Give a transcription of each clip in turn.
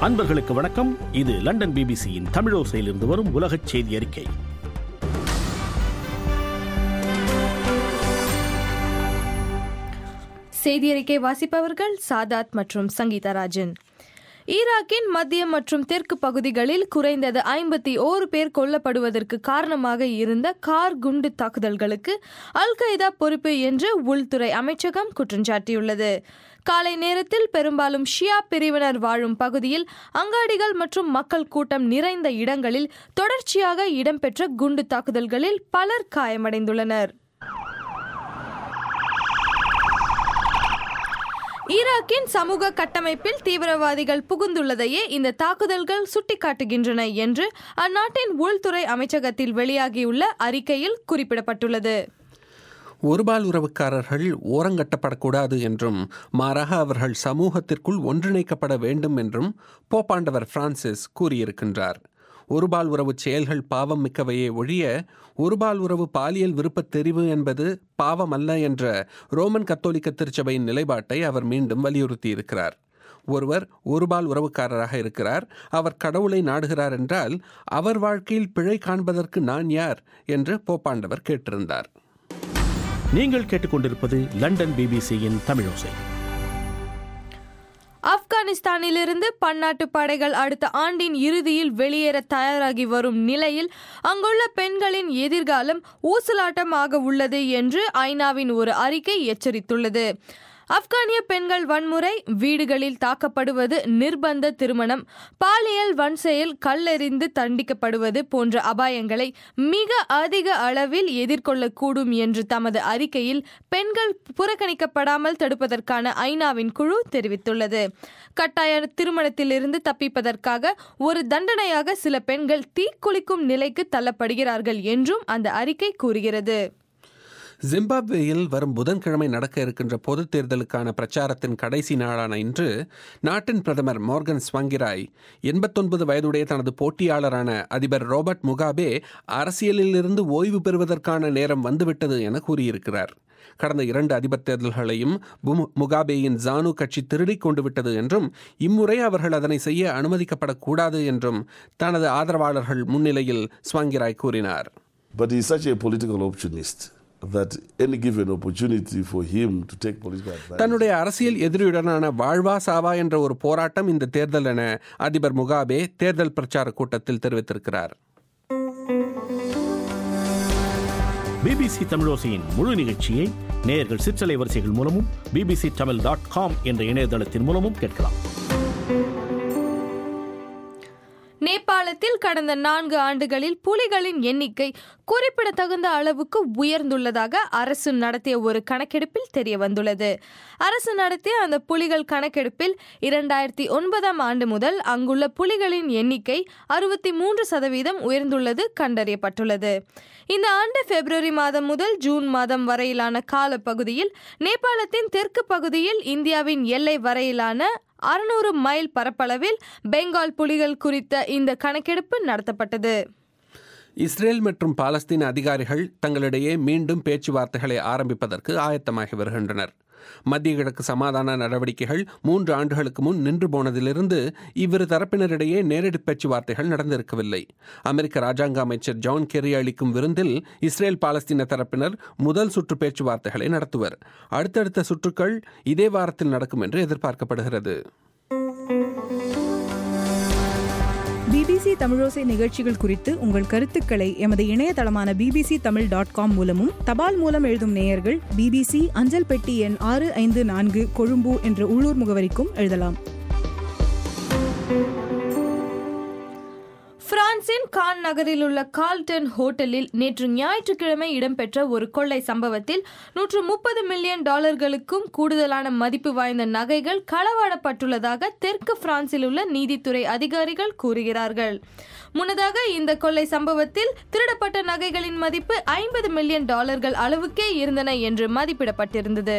அன்பர்களுக்கு வணக்கம் இது லண்டன் பிபிசியின் தமிழோசையிலிருந்து வரும் உலகச் செய்தி அறிக்கை செய்தி அறிக்கை வாசிப்பவர்கள் சாதாத் மற்றும் சங்கீதா ராஜன் ஈராக்கின் மத்திய மற்றும் தெற்கு பகுதிகளில் குறைந்தது ஐம்பத்தி ஓரு பேர் கொல்லப்படுவதற்கு காரணமாக இருந்த கார் குண்டு தாக்குதல்களுக்கு அல் qaeda பொறுப்பு என்று உள்துறை அமைச்சகம் குற்றஞ்சாட்டியுள்ளது காலை நேரத்தில் பெரும்பாலும் ஷியா பிரிவினர் வாழும் பகுதியில் அங்காடிகள் மற்றும் மக்கள் கூட்டம் நிறைந்த இடங்களில் தொடர்ச்சியாக இடம்பெற்ற குண்டு தாக்குதல்களில் பலர் காயமடைந்துள்ளனர் ஈராக்கின் சமூக கட்டமைப்பில் தீவிரவாதிகள் புகுந்துள்ளதையே இந்த தாக்குதல்கள் சுட்டிக்காட்டுகின்றன என்று அந்நாட்டின் உள்துறை அமைச்சகத்தில் வெளியாகியுள்ள அறிக்கையில் குறிப்பிடப்பட்டுள்ளது ஒருபால் உறவுக்காரர்கள் ஓரங்கட்டப்படக்கூடாது என்றும் மாறாக அவர்கள் சமூகத்திற்குள் ஒன்றிணைக்கப்பட வேண்டும் என்றும் போப்பாண்டவர் பிரான்சிஸ் கூறியிருக்கின்றார் ஒருபால் உறவு செயல்கள் பாவம் மிக்கவையே ஒழிய ஒருபால் உறவு பாலியல் விருப்பத் தெரிவு என்பது பாவம் அல்ல என்ற ரோமன் கத்தோலிக்க திருச்சபையின் நிலைப்பாட்டை அவர் மீண்டும் வலியுறுத்தியிருக்கிறார் ஒருவர் ஒருபால் உறவுக்காரராக இருக்கிறார் அவர் கடவுளை நாடுகிறார் என்றால் அவர் வாழ்க்கையில் பிழை காண்பதற்கு நான் யார் என்று போப்பாண்டவர் கேட்டிருந்தார் நீங்கள் கேட்டுக்கொண்டிருப்பது லண்டன் பிபிசியின் தமிழோசை ஆப்கானிஸ்தானிலிருந்து பன்னாட்டு படைகள் அடுத்த ஆண்டின் இறுதியில் வெளியேற தயாராகி வரும் நிலையில் அங்குள்ள பெண்களின் எதிர்காலம் ஊசலாட்டமாக உள்ளது என்று ஐநாவின் ஒரு அறிக்கை எச்சரித்துள்ளது ஆப்கானிய பெண்கள் வன்முறை வீடுகளில் தாக்கப்படுவது நிர்பந்த திருமணம் பாலியல் வன்செயல் கல்லெறிந்து தண்டிக்கப்படுவது போன்ற அபாயங்களை மிக அதிக அளவில் எதிர்கொள்ளக்கூடும் என்று தமது அறிக்கையில் பெண்கள் புறக்கணிக்கப்படாமல் தடுப்பதற்கான ஐநாவின் குழு தெரிவித்துள்ளது கட்டாய திருமணத்திலிருந்து தப்பிப்பதற்காக ஒரு தண்டனையாக சில பெண்கள் தீக்குளிக்கும் நிலைக்கு தள்ளப்படுகிறார்கள் என்றும் அந்த அறிக்கை கூறுகிறது ஜிம்பாப்வேயில் வரும் புதன்கிழமை நடக்க இருக்கின்ற பொதுத் தேர்தலுக்கான பிரச்சாரத்தின் கடைசி நாளான இன்று நாட்டின் பிரதமர் மோர்கன் ஸ்வங்கிராய் எண்பத்தொன்பது வயதுடைய தனது போட்டியாளரான அதிபர் ரோபர்ட் முகாபே அரசியலிலிருந்து ஓய்வு பெறுவதற்கான நேரம் வந்துவிட்டது என கூறியிருக்கிறார் கடந்த இரண்டு அதிபர் தேர்தல்களையும் பும்- முகாபேயின் ஜானு கட்சி திருடிக் கொண்டு விட்டது என்றும் இம்முறை அவர்கள் அதனை செய்ய அனுமதிக்கப்படக்கூடாது என்றும் தனது ஆதரவாளர்கள் முன்னிலையில் ஸ்வாங்கிராய் கூறினார் But he's such a political opportunist that any given opportunity for him to take political advantage. தன்னுடைய அரசியல் எதிரியுடனான வாழ்வா சாவா என்ற ஒரு போராட்டம் இந்த தேர்தல் என அதிபர் முகாபே தேர்தல் பிரச்சார கூட்டத்தில் தெரிவித்திருக்கிறார் பிபிசி தமிழோசையின் முழு நிகழ்ச்சியை நேயர்கள் சிற்றலை வரிசைகள் மூலமும் பிபிசி தமிழ் டாட் காம் என்ற இணையதளத்தின் மூலமும் கேட்கலாம் நேபாளத்தில் கடந்த நான்கு ஆண்டுகளில் புலிகளின் எண்ணிக்கை குறிப்பிடத்தகுந்த அளவுக்கு உயர்ந்துள்ளதாக அரசு நடத்திய ஒரு கணக்கெடுப்பில் தெரிய வந்துள்ளது அரசு நடத்திய அந்த புலிகள் கணக்கெடுப்பில் இரண்டாயிரத்தி ஒன்பதாம் ஆண்டு முதல் அங்குள்ள புலிகளின் எண்ணிக்கை அறுபத்தி மூன்று சதவீதம் உயர்ந்துள்ளது கண்டறியப்பட்டுள்ளது இந்த ஆண்டு பிப்ரவரி மாதம் முதல் ஜூன் மாதம் வரையிலான காலப்பகுதியில் நேபாளத்தின் தெற்கு பகுதியில் இந்தியாவின் எல்லை வரையிலான அறுநூறு மைல் பரப்பளவில் பெங்கால் புலிகள் குறித்த இந்த கணக்கெடுப்பு நடத்தப்பட்டது இஸ்ரேல் மற்றும் பாலஸ்தீன அதிகாரிகள் தங்களிடையே மீண்டும் பேச்சுவார்த்தைகளை ஆரம்பிப்பதற்கு ஆயத்தமாகி வருகின்றனர் மத்திய கிழக்கு சமாதான நடவடிக்கைகள் மூன்று ஆண்டுகளுக்கு முன் நின்று போனதிலிருந்து இவ்விரு தரப்பினரிடையே நேரடி பேச்சுவார்த்தைகள் நடந்திருக்கவில்லை அமெரிக்க ராஜாங்க அமைச்சர் ஜான் கெர்ரி அளிக்கும் விருந்தில் இஸ்ரேல் பாலஸ்தீன தரப்பினர் முதல் சுற்று பேச்சுவார்த்தைகளை நடத்துவர் அடுத்தடுத்த சுற்றுக்கள் இதே வாரத்தில் நடக்கும் என்று எதிர்பார்க்கப்படுகிறது பிபிசி தமிழோசை நிகழ்ச்சிகள் குறித்து உங்கள் கருத்துக்களை எமது இணையதளமான பிபிசி தமிழ் டாட் காம் மூலமும் தபால் மூலம் எழுதும் நேயர்கள் பிபிசி அஞ்சல் பெட்டி எண் ஆறு ஐந்து நான்கு கொழும்பு என்ற உள்ளூர் முகவரிக்கும் எழுதலாம் பிரான்சின் கான் நகரில் உள்ள கால்டன் ஹோட்டலில் நேற்று ஞாயிற்றுக்கிழமை இடம்பெற்ற ஒரு கொள்ளை சம்பவத்தில் நூற்று முப்பது மில்லியன் டாலர்களுக்கும் கூடுதலான மதிப்பு வாய்ந்த நகைகள் களவாடப்பட்டுள்ளதாக தெற்கு பிரான்சில் உள்ள நீதித்துறை அதிகாரிகள் கூறுகிறார்கள் முன்னதாக இந்த கொள்ளை சம்பவத்தில் திருடப்பட்ட நகைகளின் மதிப்பு ஐம்பது மில்லியன் டாலர்கள் அளவுக்கே இருந்தன என்று மதிப்பிடப்பட்டிருந்தது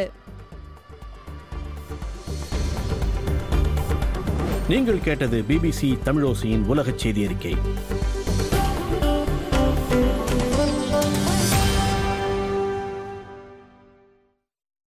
நீங்கள் கேட்டது பிபிசி தமிழோசையின் உலகச் செய்தி அறிக்கை